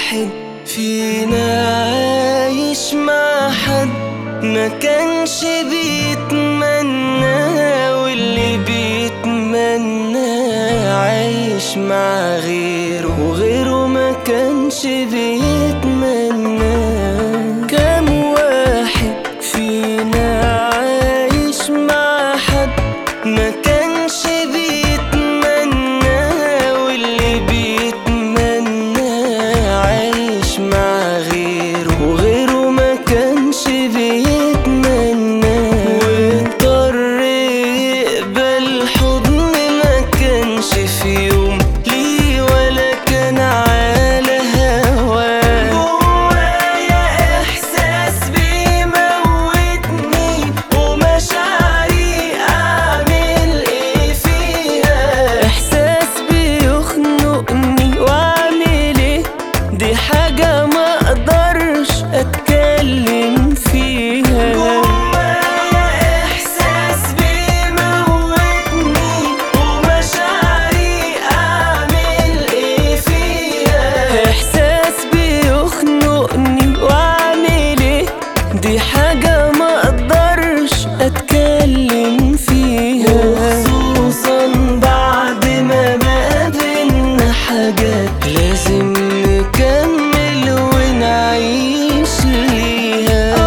واحد فينا عايش مع حد ما كانش بيتمنى واللي بيتمنى عايش مع غيره وغيره ما كانش بيتمنى كم واحد فينا عايش مع حد ما كانش بيتمنى واللي بيتمنى عايش مع غيره وغيره ما كانش بيتمنى واضطر يقبل حضن ما كانش في يوم ليه ولا كان على هواه جوايا احساس بيموتني ومشاعري اعمل ايه فيها احساس بيخنقني واعمل ايه دي حاجة ما اقدرش اتكلم فيها جوايا احساس بيموتني ومشاعري اعمل ايه فيها احساس بيخنقني واعمل ايه دي حاجة ما اقدرش اتكلم فيها وخصوصا بعد ما بقى بينا حاجات لازم نكمل ونعيش ليها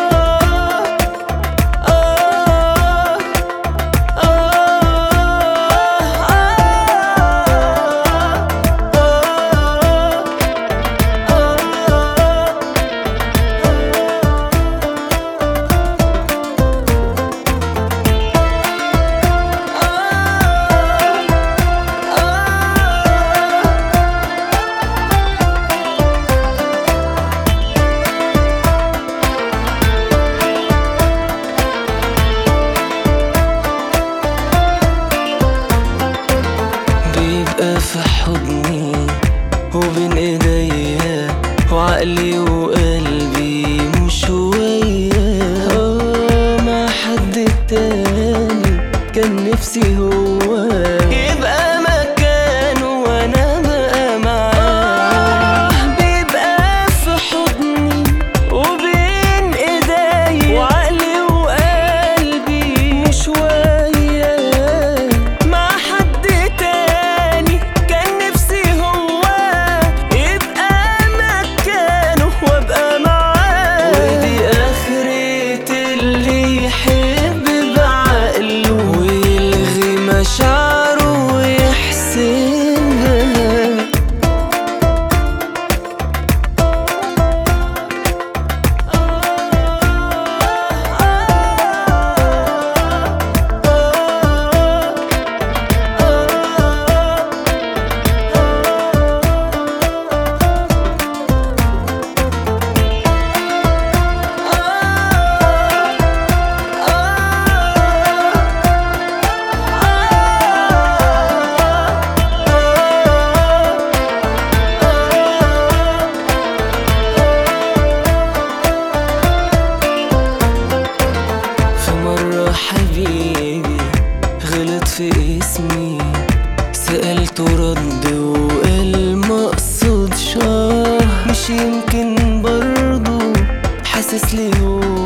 بيبقى في حضني وبين ايديا وعقلي وقلبي مش وياه آه، مع حد تاني كان نفسي هو يبقى مكانه وانا بقى معاه بيبقى في حضني وبين ايديا وعقلي وقلبي مش وياه مع حد تاني كان نفسي هو يبقى مكانه وابقى معاه ودي اخرة اللي يحب بعقله ويلغي مشاعره ويحسبها في مرة حبيبي غلط في اسمي سألته رد وقال مقصود شاه مش يمكن برضو حاسس لي هو